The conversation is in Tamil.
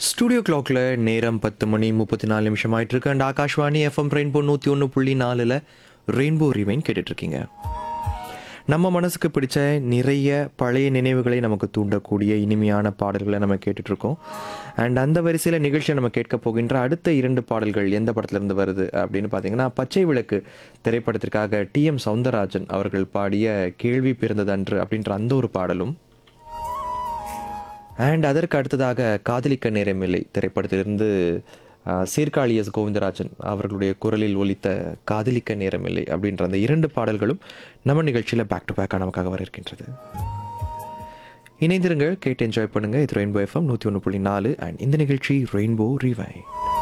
ஸ்டூடியோ கிளாக்ல நேரம் பத்து மணி முப்பத்தி நாலு நிமிஷம் ஆயிட்டு இருக்கு அண்ட் ஆகாஷ்வாணி எஃப்எம் ரெயின்போ நூற்றி ஒன்று புள்ளி நாலில் ரெயின்போ ரிவைன் கேட்டுட்டு இருக்கீங்க நம்ம மனசுக்கு பிடிச்ச நிறைய பழைய நினைவுகளை நமக்கு தூண்டக்கூடிய இனிமையான பாடல்களை நம்ம கேட்டுட்டு இருக்கோம் அண்ட் அந்த வரிசையில் நிகழ்ச்சியை நம்ம கேட்க போகின்ற அடுத்த இரண்டு பாடல்கள் எந்த படத்துல இருந்து வருது அப்படின்னு பார்த்தீங்கன்னா பச்சை விளக்கு திரைப்படத்திற்காக டி எம் சவுந்தரராஜன் அவர்கள் பாடிய கேள்வி பிறந்ததன்று அப்படின்ற அந்த ஒரு பாடலும் அண்ட் அதற்கு அடுத்ததாக காதலிக்க நேரமில்லை திரைப்படத்திலிருந்து ஆஹ், சீர்காழி எஸ் கோவிந்தராஜன் அவர்களுடைய குரலில் ஒலித்த காதலிக்க நேரமில்லை அப்படின்ற அந்த இரண்டு பாடல்களும் நம்ம நிகழ்ச்சியில் பேக் டு பேக்காக நமக்காக வர இருக்கின்றது இணைந்திருங்கள் கேட்டு என்ஜாய் பண்ணுங்க இது ரெயின்போ எஃப்எம் நூற்றி ஒன்று புள்ளி நாலு அண்ட் இந்த நிகழ்ச்சி ரெயின்போ ரிவை